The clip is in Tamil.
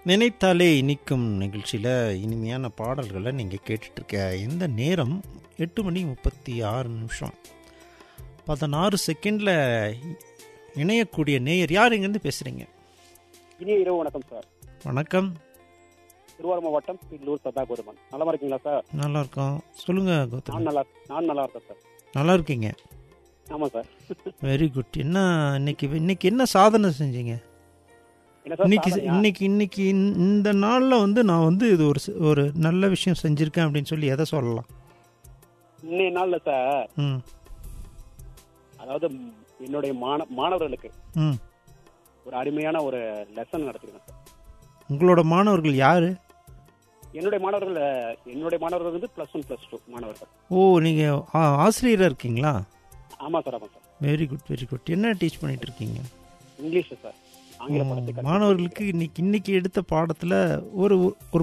நினைத்தாலே இனிக்கும் நிகழ்ச்சியில் இனிமையான பாடல்களை நீங்கள் கேட்டுட்ருக்க இந்த நேரம் எட்டு மணி முப்பத்தி ஆறு நிமிஷம் பதினாறு செகண்டில் இணையக்கூடிய நேயர் யார் இங்கேருந்து பேசுகிறீங்க இனிய இரவு வணக்கம் சார் வணக்கம் திருவாரூர் மாவட்டம் பில்லூர் சதாபுரமன் நலமா இருக்கீங்களா சார் நல்லா இருக்கோம் சொல்லுங்கள் நான் கௌதம் நல்லா நான் நல்லா இருக்கேன் சார் நல்லா இருக்கீங்க ஆமாம் சார் வெரி குட் என்ன இன்னைக்கு இன்னைக்கு என்ன சாதனை செஞ்சீங்க என்ன சார் இன்னைக்கு சாதனையா? இன்னைக்கு இன்னைக்கு இந்த- இந்த நாளில் வந்து நான் வந்து இது ஒரு சி- ஒரு நல்ல விஷயம் செஞ்சுருக்கேன் அப்படின்னு சொல்லி எதை சொல்லலாம் இன்னைய நாள்ல சார் ம் அதாவது ம், என்னுடைய மாண மாணவர்களுக்கு ம் ஒரு அருமையான ஒரு லெசன் நடத்திருக்கேன் சார் உங்களோட மாணவர்கள் யார் என்னுடைய மாணவர்கள் அஹ், என்னுடைய மாணவர்கள் வந்து ப்ளஸ் ஒன் ப்ளஸ் டூ மாணவர்கள் ஓ நீங்கள் ஆசிரியராக இருக்கீங்களா ஆமாம் சார் ஆமாம் sir very good very good என்ன டீச் பண்ணிட்டு இருக்கீங்க இங்கிலீஷ் சார் ஆங்கில ஓ, பாடத்தை கற்று- மாணவர்களுக்கு இன்னைக்கு இன்னைக்கு எடுத்த பாடத்தில் ஒரு ஒரு